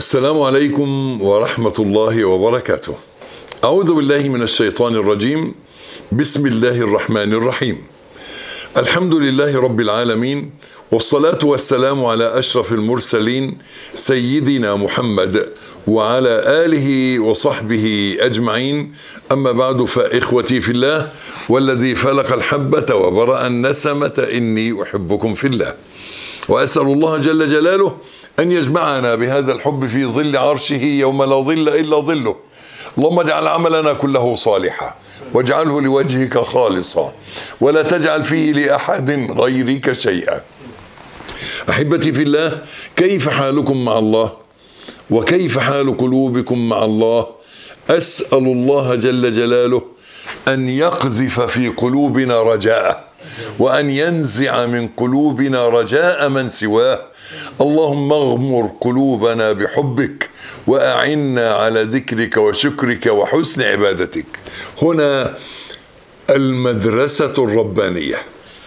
السلام عليكم ورحمة الله وبركاته. أعوذ بالله من الشيطان الرجيم. بسم الله الرحمن الرحيم. الحمد لله رب العالمين والصلاة والسلام على أشرف المرسلين سيدنا محمد وعلى آله وصحبه أجمعين أما بعد فإخوتي في الله والذي فلق الحبة وبرأ النسمة إني أحبكم في الله وأسأل الله جل جلاله أن يجمعنا بهذا الحب في ظل عرشه يوم لا ظل إلا ظله اللهم اجعل عملنا كله صالحا واجعله لوجهك خالصا ولا تجعل فيه لأحد غيرك شيئا أحبتي في الله كيف حالكم مع الله وكيف حال قلوبكم مع الله أسأل الله جل جلاله أن يقذف في قلوبنا رجاءه وأن ينزع من قلوبنا رجاء من سواه اللهم اغمر قلوبنا بحبك وأعنا على ذكرك وشكرك وحسن عبادتك هنا المدرسة الربانية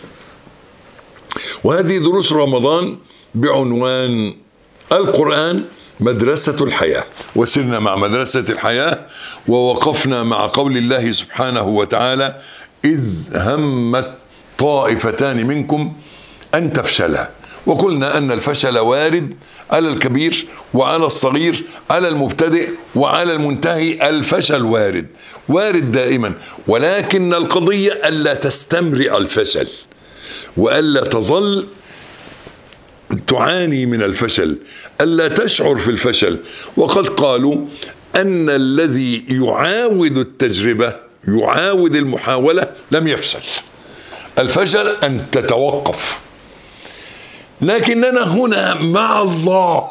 وهذه دروس رمضان بعنوان القرآن مدرسة الحياة وسرنا مع مدرسة الحياة ووقفنا مع قول الله سبحانه وتعالى إذ همت طائفتان منكم أن تفشلا وقلنا أن الفشل وارد على الكبير وعلى الصغير على المبتدئ وعلى المنتهي الفشل وارد وارد دائما ولكن القضية ألا تستمرئ الفشل وألا تظل تعاني من الفشل ألا تشعر في الفشل وقد قالوا أن الذي يعاود التجربة يعاود المحاولة لم يفشل الفشل أن تتوقف لكننا هنا مع الله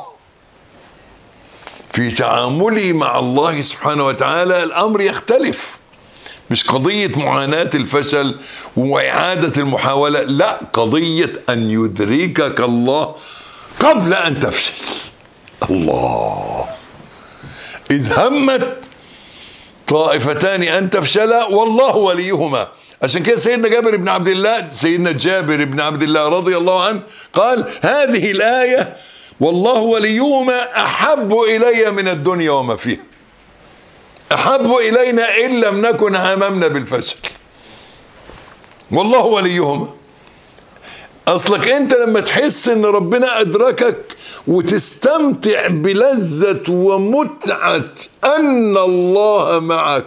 في تعاملي مع الله سبحانه وتعالى الأمر يختلف مش قضية معاناة الفشل وإعادة المحاولة لا قضية أن يدركك الله قبل أن تفشل الله إذ همت طائفتان أن تفشلا والله وليهما عشان كده سيدنا جابر بن عبد الله سيدنا جابر بن عبد الله رضي الله عنه قال هذه الآية والله وليهما أحب إلي من الدنيا وما فيها أحب إلينا إن لم نكن هممنا بالفشل والله وليهما أصلك أنت لما تحس إن ربنا أدركك وتستمتع بلذة ومتعة أن الله معك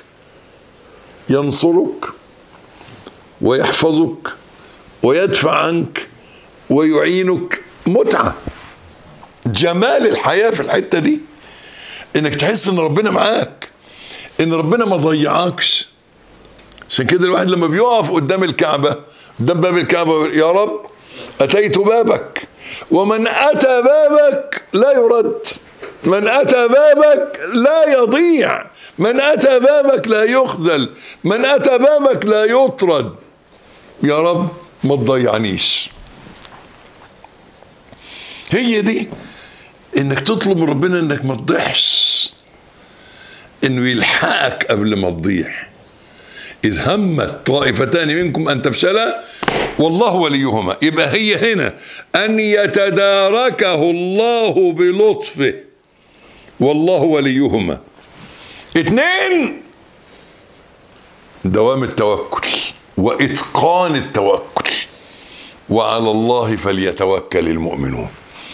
ينصرك ويحفظك ويدفع عنك ويعينك متعة جمال الحياة في الحتة دي انك تحس ان ربنا معاك ان ربنا ما ضيعكش عشان كده الواحد لما بيقف قدام الكعبة قدام باب الكعبة يا رب أتيت بابك ومن أتى بابك لا يرد من أتى بابك لا يضيع من أتى بابك لا يخذل من أتى بابك لا يطرد يا رب ما تضيعنيش هي دي انك تطلب من ربنا انك ما تضيعش انه يلحقك قبل ما تضيع اذ همت طائفتان منكم ان تفشلا والله وليهما يبقى هي هنا ان يتداركه الله بلطفه والله وليهما اتنين دوام التوكل واتقان التوكل وعلى الله فليتوكل المؤمنون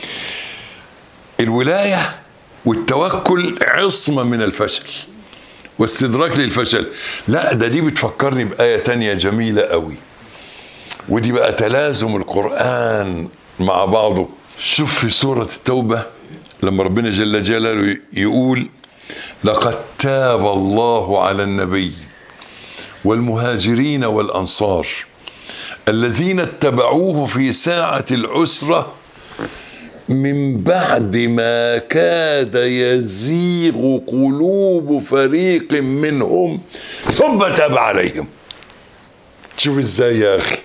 الولايه والتوكل عصمه من الفشل واستدراك للفشل لا ده دي بتفكرني بآية تانية جميلة قوي ودي بقى تلازم القرآن مع بعضه شوف في سورة التوبة لما ربنا جل جلاله يقول لقد تاب الله على النبي والمهاجرين والأنصار الذين اتبعوه في ساعة العسرة من بعد ما كاد يزيغ قلوب فريق منهم ثم تاب عليهم شوف ازاي يا اخي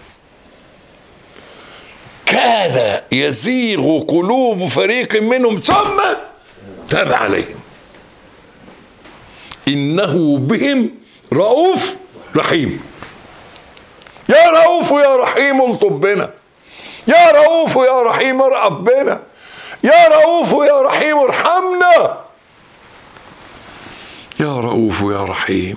كاد يزيغ قلوب فريق منهم ثم تاب عليهم انه بهم رؤوف رحيم يا رؤوف يا رحيم الطب بنا يا رؤوف يا رحيم ارقب بنا يا رؤوف يا رحيم ارحمنا الله يا رؤوف يا رحيم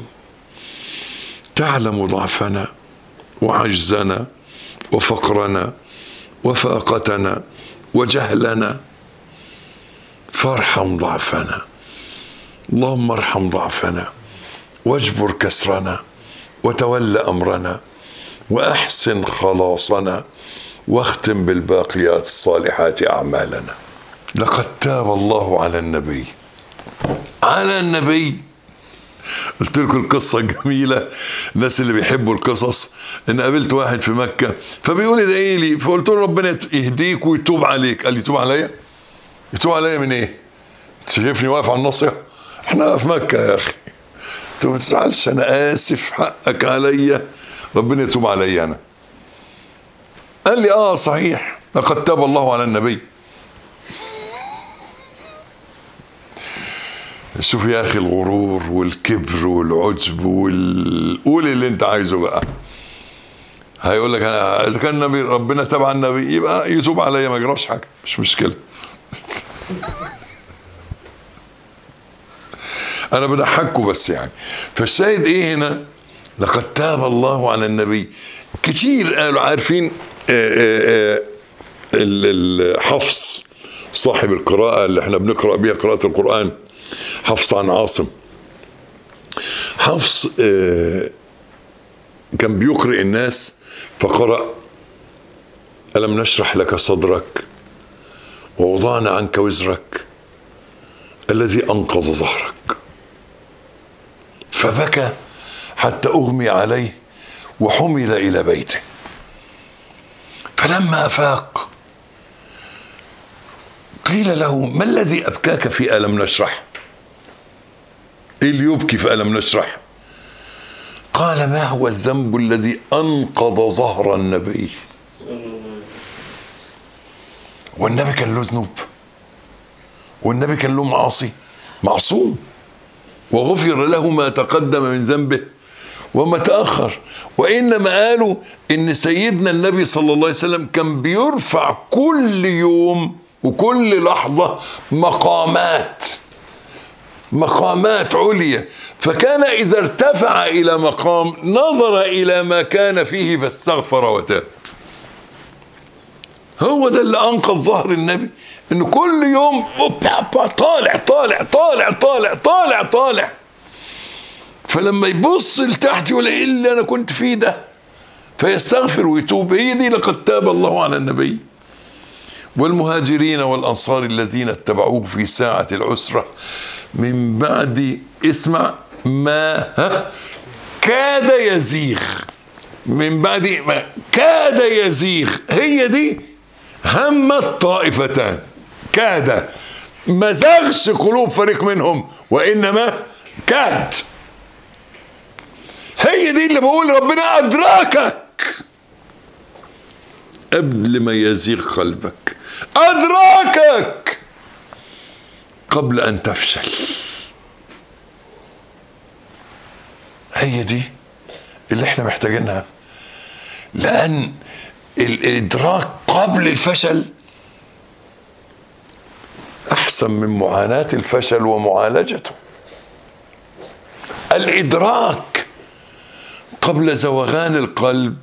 تعلم ضعفنا وعجزنا وفقرنا وفاقتنا وجهلنا فارحم ضعفنا اللهم ارحم ضعفنا واجبر كسرنا وتول امرنا واحسن خلاصنا واختم بالباقيات الصالحات اعمالنا لقد تاب الله على النبي على النبي قلت لكم القصة الجميلة الناس اللي بيحبوا القصص ان قابلت واحد في مكة فبيقول ادعي لي فقلت له ربنا يهديك ويتوب عليك قال لي يتوب عليا يتوب عليا من ايه انت شايفني واقف على الناصية احنا في مكة يا اخي انت ما تزعلش انا اسف حقك عليا ربنا يتوب عليا انا قال لي اه صحيح لقد تاب الله على النبي شوف يا اخي الغرور والكبر والعجب وال قول اللي انت عايزه بقى هيقول لك انا اذا كان النبي ربنا تبع النبي يبقى يتوب عليا ما يجراش حاجه مش مشكله انا بضحككم بس يعني فالشاهد ايه هنا لقد تاب الله على النبي كتير قالوا عارفين الحفص صاحب القراءة اللي احنا بنقرأ بيها قراءة القرآن حفص عن عاصم حفص كان بيقرئ الناس فقرأ ألم نشرح لك صدرك ووضعنا عنك وزرك الذي أنقض ظهرك فبكى حتى أغمي عليه وحمل إلى بيته فلما أفاق قيل له ما الذي أبكاك في ألم نشرح إيه اللي يبكي في ألم نشرح قال ما هو الذنب الذي أنقض ظهر النبي والنبي كان له ذنوب والنبي كان له معاصي معصوم وغفر له ما تقدم من ذنبه وما تأخر وإنما قالوا إن سيدنا النبي صلى الله عليه وسلم كان بيرفع كل يوم وكل لحظة مقامات مقامات عليا فكان إذا ارتفع إلى مقام نظر إلى ما كان فيه فاستغفر وتاب هو ده اللي أنقذ ظهر النبي إنه كل يوم طالع طالع طالع طالع طالع طالع فلما يبص لتحت يقول ايه اللي انا كنت فيه ده فيستغفر ويتوب هي دي لقد تاب الله على النبي والمهاجرين والانصار الذين اتبعوه في ساعه العسره من بعد اسمع ما ها كاد يزيغ من بعد ما كاد يزيغ هي دي همت طائفتان كاد ما زاغش قلوب فريق منهم وانما كاد هي دي اللي بقول ربنا أدراكك قبل ما يزيغ قلبك أدراكك قبل أن تفشل هي دي اللي احنا محتاجينها لأن الإدراك قبل الفشل أحسن من معاناة الفشل ومعالجته الإدراك قبل زوغان القلب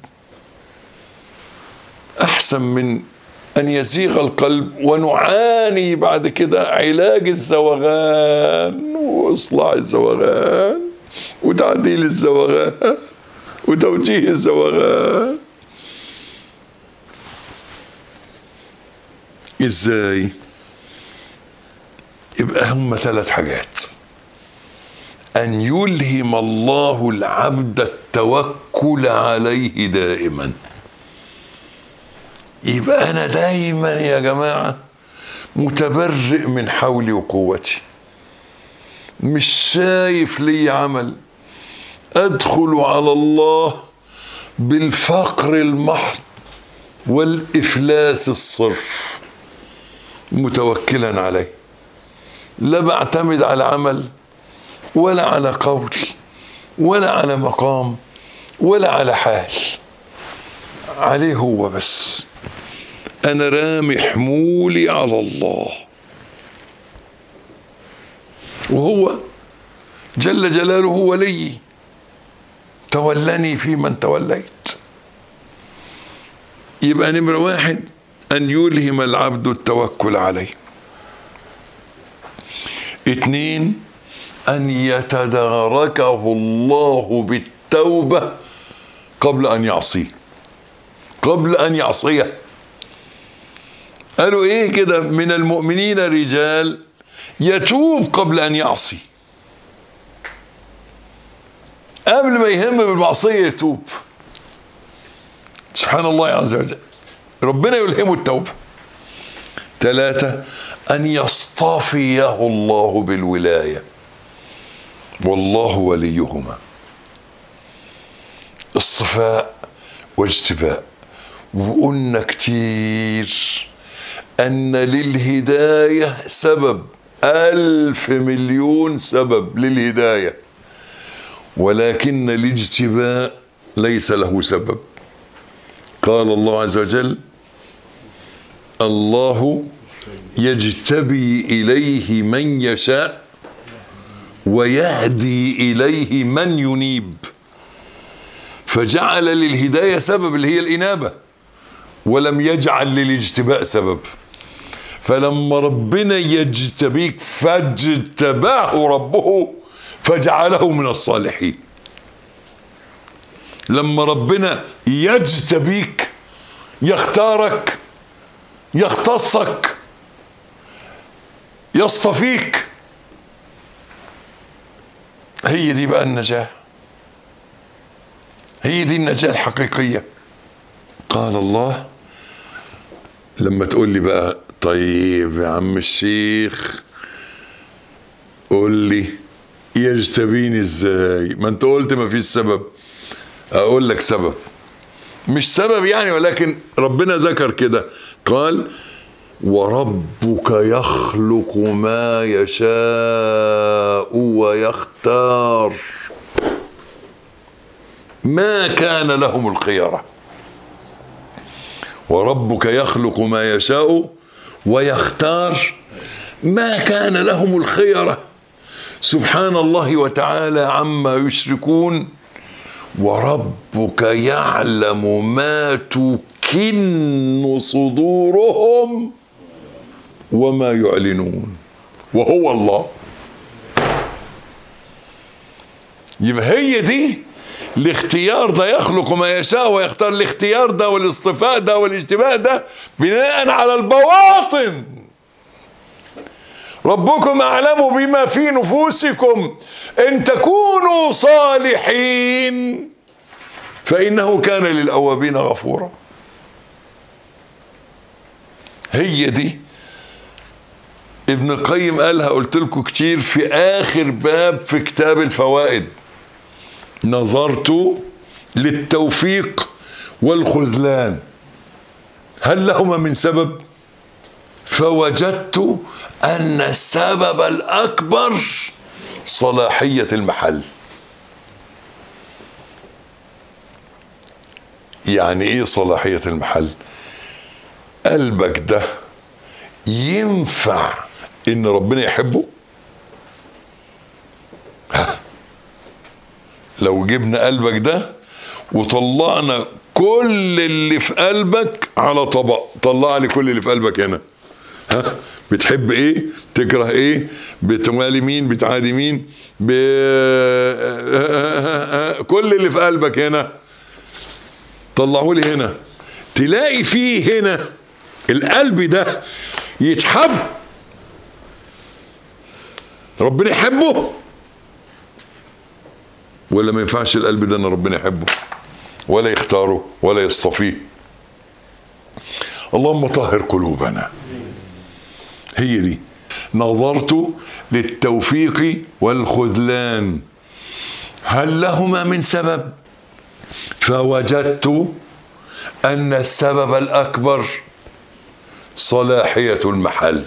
احسن من ان يزيغ القلب ونعاني بعد كده علاج الزوغان واصلاح الزوغان وتعديل الزوغان وتوجيه الزوغان ازاي يبقى هم ثلاث حاجات أن يلهم الله العبد التوكل عليه دائما يبقى أنا دايما يا جماعة متبرئ من حولي وقوتي مش شايف لي عمل أدخل على الله بالفقر المحض والإفلاس الصرف متوكلا عليه لا بعتمد على عمل ولا على قول ولا على مقام ولا على حال عليه هو بس انا رامي حمولي على الله وهو جل جلاله ولي تولني في من توليت يبقى نمرة واحد أن يلهم العبد التوكل عليه اثنين أن يتداركه الله بالتوبة قبل أن يعصيه قبل أن يعصيه قالوا إيه كده من المؤمنين رجال يتوب قبل أن يعصي قبل ما يهم بالمعصية يتوب سبحان الله عز وجل ربنا يلهمه التوبة ثلاثة أن يصطفيه الله بالولاية والله وليهما الصفاء والاجتباء وقلنا كتير أن للهداية سبب ألف مليون سبب للهداية ولكن الاجتباء ليس له سبب قال الله عز وجل الله يجتبي إليه من يشاء ويهدي إليه من ينيب فجعل للهداية سبب اللي هي الإنابة ولم يجعل للاجتباء سبب فلما ربنا يجتبيك فاجتباه ربه فجعله من الصالحين لما ربنا يجتبيك يختارك يختصك يصطفيك هي دي بقى النجاة هي دي النجاة الحقيقية قال الله لما تقول لي بقى طيب يا عم الشيخ قول لي يجتبيني ازاي ما انت قلت ما فيش سبب اقول لك سبب مش سبب يعني ولكن ربنا ذكر كده قال وربك يخلق ما يشاء ويختار ما كان لهم الخيره وربك يخلق ما يشاء ويختار ما كان لهم الخيره سبحان الله وتعالى عما يشركون وربك يعلم ما تكن صدورهم وما يعلنون وهو الله يبقى هي دي الاختيار ده يخلق ما يشاء ويختار الاختيار ده والاصطفاء ده والاجتباء ده بناء على البواطن ربكم اعلم بما في نفوسكم ان تكونوا صالحين فانه كان للاوابين غفورا هي دي ابن القيم قالها قلت لكم كتير في اخر باب في كتاب الفوائد نظرت للتوفيق والخذلان هل لهما من سبب فوجدت ان السبب الاكبر صلاحيه المحل يعني ايه صلاحيه المحل قلبك ده ينفع ان ربنا يحبه ها. لو جبنا قلبك ده وطلعنا كل اللي في قلبك على طبق طلع لي كل اللي في قلبك هنا ها بتحب ايه تكره ايه بتوالي مين بتعادي مين ب... كل اللي في قلبك هنا طلعوا لي هنا تلاقي فيه هنا القلب ده يتحب ربنا يحبه ولا ما ينفعش القلب ده ان ربنا يحبه ولا يختاره ولا يصطفيه اللهم طهر قلوبنا هي دي نظرت للتوفيق والخذلان هل لهما من سبب فوجدت ان السبب الاكبر صلاحيه المحل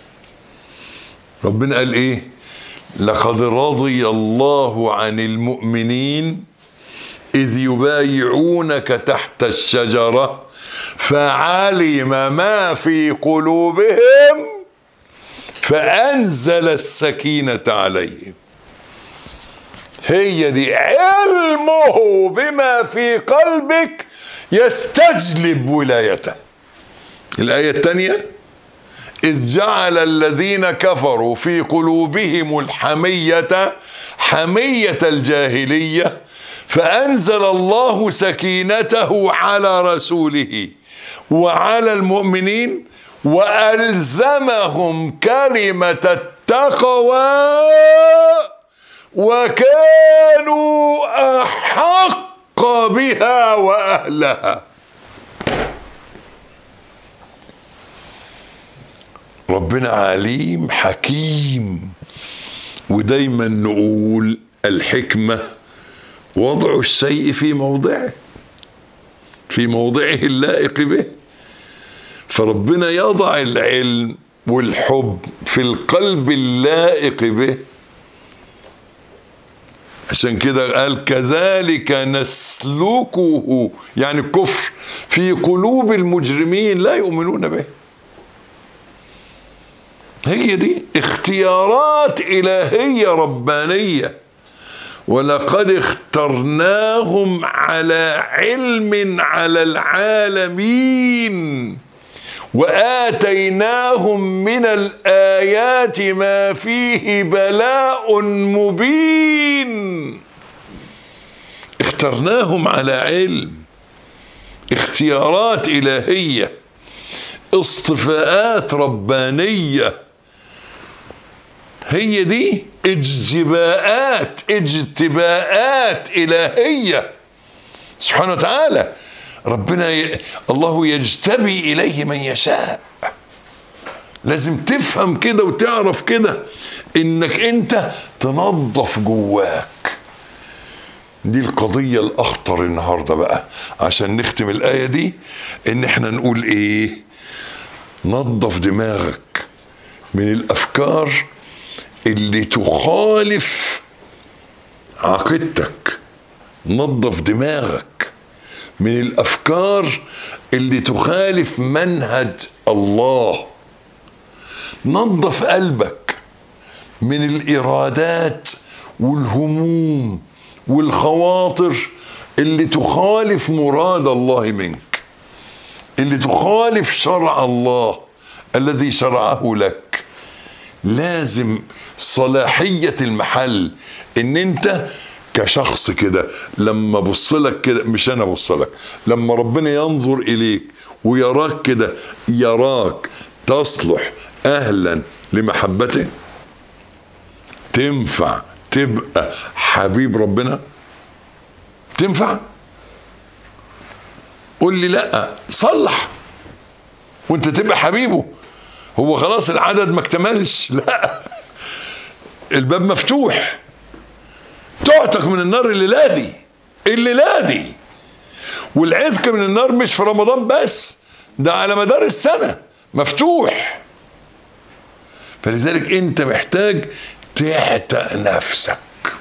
ربنا قال ايه لقد رضي الله عن المؤمنين اذ يبايعونك تحت الشجره فعلم ما في قلوبهم فأنزل السكينة عليهم هي دي علمه بما في قلبك يستجلب ولايته الآية الثانية إذ جعل الذين كفروا في قلوبهم الحمية حمية الجاهلية فأنزل الله سكينته على رسوله وعلى المؤمنين وألزمهم كلمة التقوى وكانوا أحق بها وأهلها ربنا عليم حكيم ودايما نقول الحكمة وضع الشيء في موضعه في موضعه اللائق به فربنا يضع العلم والحب في القلب اللائق به عشان كده قال كذلك نسلكه يعني الكفر في قلوب المجرمين لا يؤمنون به هي دي اختيارات إلهية ربانية ولقد اخترناهم على علم على العالمين وآتيناهم من الآيات ما فيه بلاء مبين اخترناهم على علم اختيارات إلهية اصطفاءات ربانيه هي دي اجتباءات اجتباءات إلهية سبحانه وتعالى ربنا ي... الله يجتبي إليه من يشاء لازم تفهم كده وتعرف كده انك انت تنظف جواك دي القضية الأخطر النهاردة بقى عشان نختم الآية دي إن إحنا نقول إيه نظف دماغك من الأفكار اللي تخالف عقيدتك نظف دماغك من الافكار اللي تخالف منهج الله نظف قلبك من الارادات والهموم والخواطر اللي تخالف مراد الله منك اللي تخالف شرع الله الذي شرعه لك لازم صلاحية المحل ان انت كشخص كده لما بص لك كده مش انا بص لك لما ربنا ينظر اليك ويراك كده يراك تصلح اهلا لمحبته تنفع تبقى حبيب ربنا تنفع قول لي لا صلح وانت تبقى حبيبه هو خلاص العدد ما اكتملش لا الباب مفتوح تعتق من النار الليله دي الليله دي والعتق من النار مش في رمضان بس ده على مدار السنه مفتوح فلذلك انت محتاج تعتق نفسك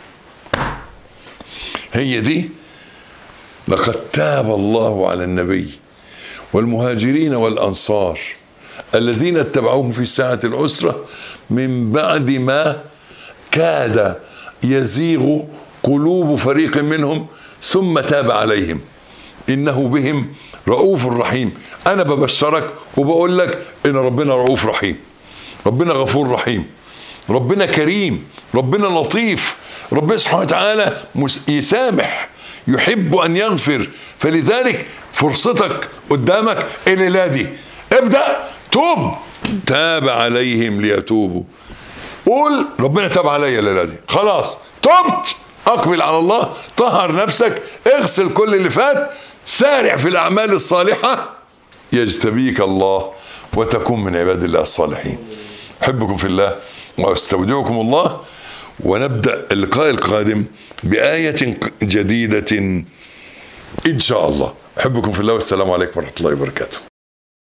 هي دي لقد تاب الله على النبي والمهاجرين والانصار الذين اتبعوهم في ساعة العسرة من بعد ما كاد يزيغ قلوب فريق منهم ثم تاب عليهم إنه بهم رؤوف رحيم أنا ببشرك وبقول لك إن ربنا رؤوف رحيم ربنا غفور رحيم ربنا كريم ربنا لطيف ربنا سبحانه وتعالى يسامح يحب أن يغفر فلذلك فرصتك قدامك الليلة دي ابدأ توب تاب عليهم ليتوبوا قول ربنا تاب عليا الليله دي خلاص تبت اقبل على الله طهر نفسك اغسل كل اللي فات سارع في الاعمال الصالحه يجتبيك الله وتكون من عباد الله الصالحين احبكم في الله واستودعكم الله ونبدا اللقاء القادم بايه جديده ان شاء الله احبكم في الله والسلام عليكم ورحمه الله وبركاته